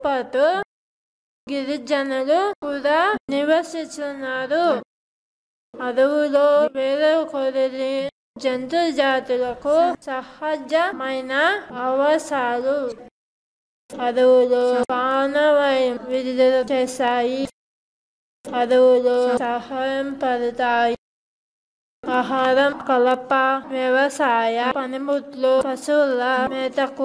పాటు గిరిజనులు కూడా నివసిస్తున్నారు అడవులో వేరే కొద్ది జంతు జాతులకు సహజమైన అవసరాలు అడవులు ప్రాణవాయువు విడుదల చేస్తాయి అడవులు సహాయం పడతాయి ఆహారం కలప వ్యవసాయ పనిముట్లు పశువుల మేతకు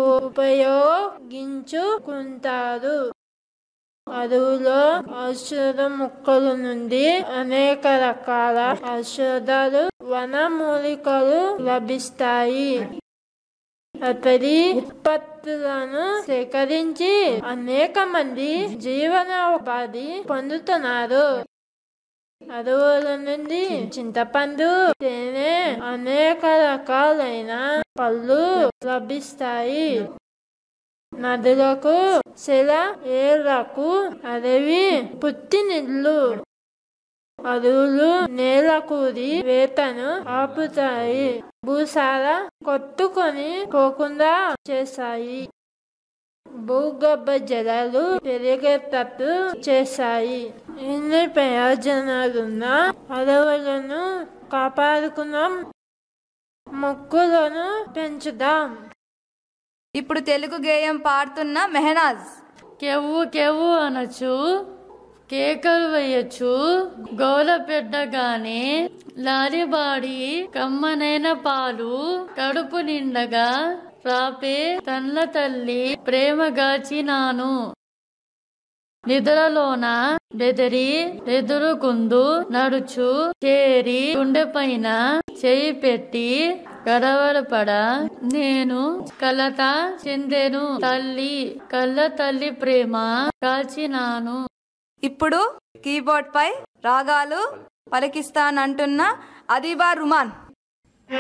ఉపయోగించుకుంటారు అడవులో ఔషధ మొక్కల నుండి అనేక రకాల ఔషధాలు వన మూలికలు లభిస్తాయి అతడి ఉత్పత్తులను సేకరించి అనేక మంది జీవనోపాధి పొందుతున్నారు అడవుల నుండి చింతపండు తేనె అనేక రకాలైన పళ్ళు లభిస్తాయి నదులకు శిల ఏళ్లకు అడవి పుట్టినిల్లు అడవులు నేల కూడి వేతను ఆపుతాయి భూసార కొట్టుకొని పోకుండా చేస్తాయి భూగర్భ జలాలు పెరిగేటట్టు చేస్తాయి ఎన్ని ప్రయోజనాలున్న అడవులను కాపాడుకున్నాం మొక్కులను పెంచుదాం ఇప్పుడు తెలుగు గేయం పాడుతున్న మెహనాజ్ కెవ్వు కెవ్వు అనొచ్చు కేకలు వేయచ్చు గోల పెట్టగానే లారిబాడి కమ్మనైన పాలు కడుపు నిండగా రాపే తన్ల తల్లి ప్రేమగాచినాను నిద్రలోన బెదిరి ఎదురుకుందు నడుచు చేరి గుండెపైన చేయి పెట్టి గడవడపడ నేను కలత చెందెను తల్లి కళ్ళ తల్లి ప్రేమ కాచినాను ఇప్పుడు కీబోర్డ్ పై రాగాలు పలికిస్తానంటున్న అదీబా రుమాన్